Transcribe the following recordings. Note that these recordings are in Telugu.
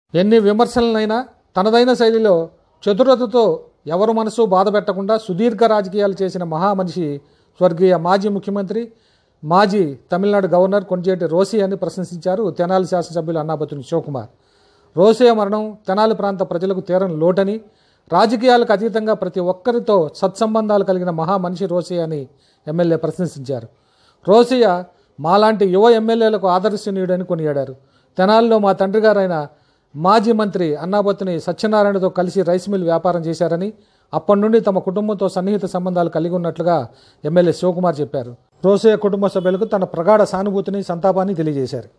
ఎన్ని విమర్శలనైనా తనదైన శైలిలో చతురతతో ఎవరు మనసు బాధ పెట్టకుండా సుదీర్ఘ రాజకీయాలు చేసిన మహామనిషి స్వర్గీయ మాజీ ముఖ్యమంత్రి మాజీ తమిళనాడు గవర్నర్ కొంజేటి రోసి అని ప్రశంసించారు తెనాలి శాసనసభ్యులు అన్నాబతుని శివకుమార్ రోసే మరణం తెనాలి ప్రాంత ప్రజలకు తీరని లోటని రాజకీయాలకు అతీతంగా ప్రతి ఒక్కరితో సత్సంబంధాలు కలిగిన మహామనిషి రోసే అని ఎమ్మెల్యే ప్రశంసించారు రోసియ మాలాంటి యువ ఎమ్మెల్యేలకు ఆదర్శనీయుడని కొనియాడారు తెనాలిలో మా తండ్రి గారైన మాజీ మంత్రి అన్నాబత్తుని సత్యనారాయణతో కలిసి రైస్ మిల్ వ్యాపారం చేశారని అప్పటి నుండి తమ కుటుంబంతో సన్నిహిత సంబంధాలు కలిగి ఉన్నట్లుగా ఎమ్మెల్యే శివకుమార్ చెప్పారు రోసయ్య కుటుంబ సభ్యులకు తన ప్రగాఢ సానుభూతిని సంతాపాన్ని తెలియజేశారు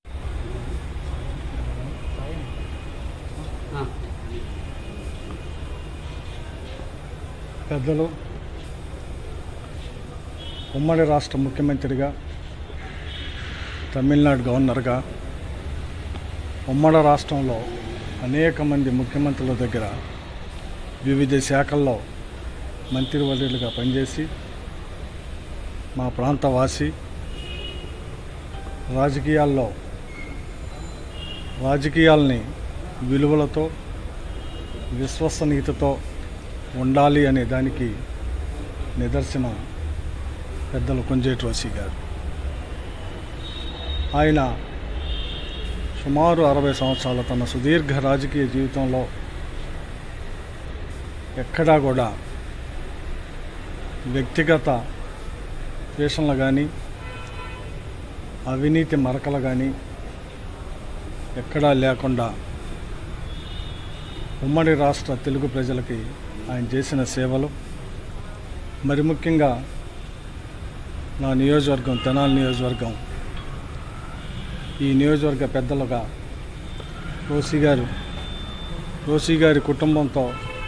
పెద్దలు ఉమ్మడి రాష్ట్ర ముఖ్యమంత్రిగా తమిళనాడు గవర్నర్గా ఉమ్మడి రాష్ట్రంలో అనేక మంది ముఖ్యమంత్రుల దగ్గర వివిధ శాఖల్లో మంత్రివర్యులుగా పనిచేసి మా ప్రాంత వాసి రాజకీయాల్లో రాజకీయాల్ని విలువలతో విశ్వసనీయతతో ఉండాలి అనే దానికి నిదర్శనం పెద్దలు కొంజేటి రోసి గారు ఆయన సుమారు అరవై సంవత్సరాల తన సుదీర్ఘ రాజకీయ జీవితంలో ఎక్కడా కూడా వ్యక్తిగత ద్వేషణలు కానీ అవినీతి మరకలు కానీ ఎక్కడా లేకుండా ఉమ్మడి రాష్ట్ర తెలుగు ప్రజలకి ఆయన చేసిన సేవలు మరి ముఖ్యంగా నా నియోజకవర్గం తెనాలి నియోజకవర్గం ఈ నియోజకవర్గ పెద్దలుగా రోసి గారు రోసి గారి కుటుంబంతో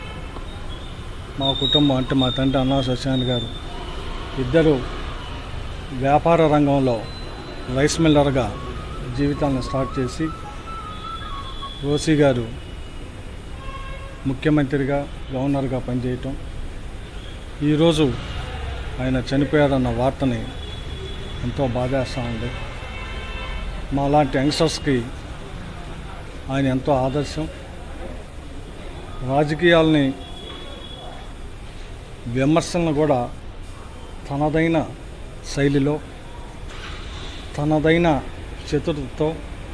మా కుటుంబం అంటే మా తండ్రి అన్నా సత్యనారాయణ గారు ఇద్దరు వ్యాపార రంగంలో రైస్ మిల్లర్గా జీవితాలను స్టార్ట్ చేసి రోసి గారు ముఖ్యమంత్రిగా గవర్నర్గా పనిచేయటం ఈరోజు ఆయన చనిపోయారన్న వార్తని ఎంతో బాధేస్తూ ఉంది మా లాంటి యంగ్స్టర్స్కి ఆయన ఎంతో ఆదర్శం రాజకీయాల్ని విమర్శలను కూడా తనదైన శైలిలో తనదైన చతురతతో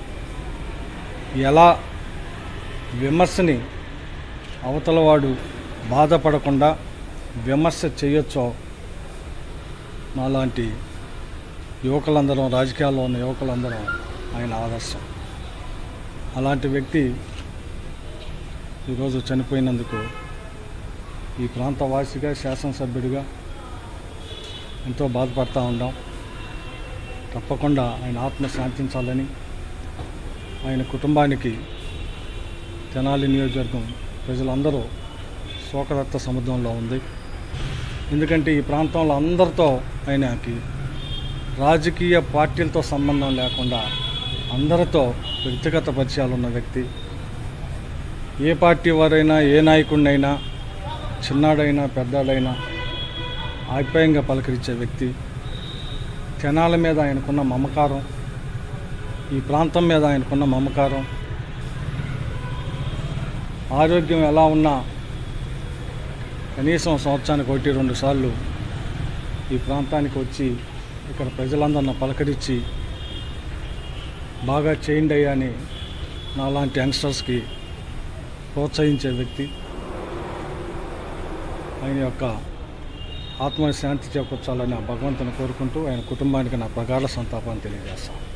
ఎలా విమర్శని అవతలవాడు బాధపడకుండా విమర్శ చేయొచ్చో నాలాంటి యువకులందరం రాజకీయాల్లో ఉన్న యువకులందరం ఆయన ఆదర్శం అలాంటి వ్యక్తి ఈరోజు చనిపోయినందుకు ఈ ప్రాంత వాసిగా శాసనసభ్యుడిగా ఎంతో బాధపడతా ఉన్నాం తప్పకుండా ఆయన ఆత్మ శాంతించాలని ఆయన కుటుంబానికి తెనాలి నియోజకవర్గం ప్రజలందరూ శోకదత్త సముద్రంలో ఉంది ఎందుకంటే ఈ ప్రాంతంలో అందరితో ఆయనకి రాజకీయ పార్టీలతో సంబంధం లేకుండా అందరితో వ్యక్తిగత పరిచయాలు ఉన్న వ్యక్తి ఏ పార్టీ వారైనా ఏ నాయకుడినైనా చిన్నాడైనా పెద్దాడైనా ఆప్యాయంగా పలకరించే వ్యక్తి తెనాల మీద ఆయనకున్న మమకారం ఈ ప్రాంతం మీద ఆయనకున్న మమకారం ఆరోగ్యం ఎలా ఉన్నా కనీసం సంవత్సరానికి ఒకటి రెండు సార్లు ఈ ప్రాంతానికి వచ్చి ఇక్కడ ప్రజలందరిని పలకరించి బాగా చేయండి అయ్యా అని నాలాంటి యంగ్స్టర్స్కి ప్రోత్సహించే వ్యక్తి ఆయన యొక్క ఆత్మ శాంతి చేకూర్చాలని ఆ భగవంతుని కోరుకుంటూ ఆయన కుటుంబానికి నా ప్రగాఢ సంతాపాన్ని తెలియజేస్తాను